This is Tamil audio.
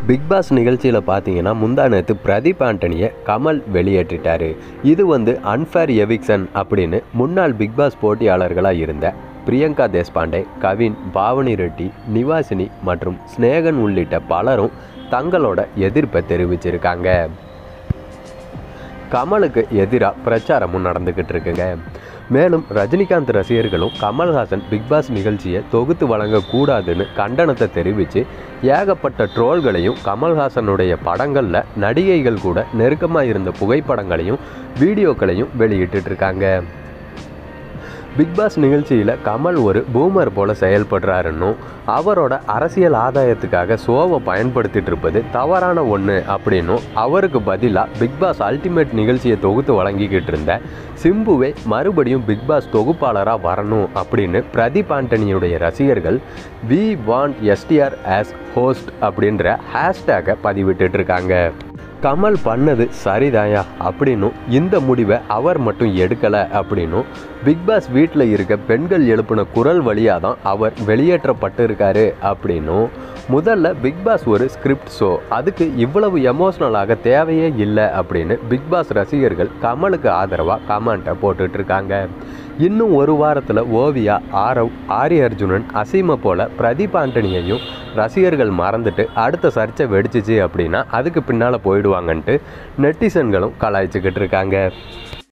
பிக் பாஸ் நிகழ்ச்சியில் பார்த்தீங்கன்னா முந்தா நேற்று பிரதீப் ஆண்டனியை கமல் வெளியேற்றிட்டாரு இது வந்து அன்ஃபேர் எவிக்சன் அப்படின்னு முன்னாள் பிக் பாஸ் போட்டியாளர்களாக இருந்த பிரியங்கா தேஷ்பாண்டே கவின் பாவனி ரெட்டி நிவாசினி மற்றும் ஸ்நேகன் உள்ளிட்ட பலரும் தங்களோட எதிர்ப்பை தெரிவிச்சிருக்காங்க கமலுக்கு எதிராக பிரச்சாரமும் நடந்துக்கிட்டு இருக்குங்க மேலும் ரஜினிகாந்த் ரசிகர்களும் கமல்ஹாசன் பிக் பாஸ் நிகழ்ச்சியை தொகுத்து வழங்கக்கூடாதுன்னு கண்டனத்தை தெரிவித்து ஏகப்பட்ட ட்ரோல்களையும் கமல்ஹாசனுடைய படங்களில் நடிகைகள் கூட நெருக்கமாக இருந்த புகைப்படங்களையும் வீடியோக்களையும் வெளியிட்டு இருக்காங்க பிக் பாஸ் நிகழ்ச்சியில் கமல் ஒரு பூமர் போல செயல்படுறாருன்னும் அவரோட அரசியல் ஆதாயத்துக்காக ஷோவை பயன்படுத்திட்டு இருப்பது தவறான ஒன்று அப்படின்னும் அவருக்கு பதிலாக பிக் பாஸ் அல்டிமேட் நிகழ்ச்சியை தொகுத்து வழங்கிக்கிட்டு இருந்த சிம்புவே மறுபடியும் பிக் பாஸ் தொகுப்பாளராக வரணும் அப்படின்னு பிரதீப் ஆண்டனியுடைய ரசிகர்கள் we want STR as host அப்படின்ற ஹேஷ்டேகை பதிவிட்டுட்டு இருக்காங்க கமல் பண்ணது சரிதாயா அப்படின்னும் இந்த முடிவை அவர் மட்டும் எடுக்கலை அப்படின்னும் பிக் பாஸ் வீட்டில் இருக்க பெண்கள் எழுப்பின குரல் வழியாக தான் அவர் வெளியேற்றப்பட்டிருக்காரு அப்படின்னும் முதல்ல பிக் பாஸ் ஒரு ஸ்கிரிப்ட் ஷோ அதுக்கு இவ்வளவு எமோஷ்னலாக தேவையே இல்லை அப்படின்னு பிக் பாஸ் ரசிகர்கள் கமலுக்கு ஆதரவாக கமெண்ட்டை போட்டுட்டு இருக்காங்க இன்னும் ஒரு வாரத்தில் ஓவியா ஆரவ் ஆரி அர்ஜுனன் அசீமை போல பிரதீப் ஆண்டனியையும் ரசிகர்கள் மறந்துட்டு அடுத்த சர்ச்சை வெடிச்சிச்சு அப்படின்னா அதுக்கு பின்னால் போயிடுவாங்கன்ட்டு நெட்டிசன்களும் கலாய்ச்சிக்கிட்டு இருக்காங்க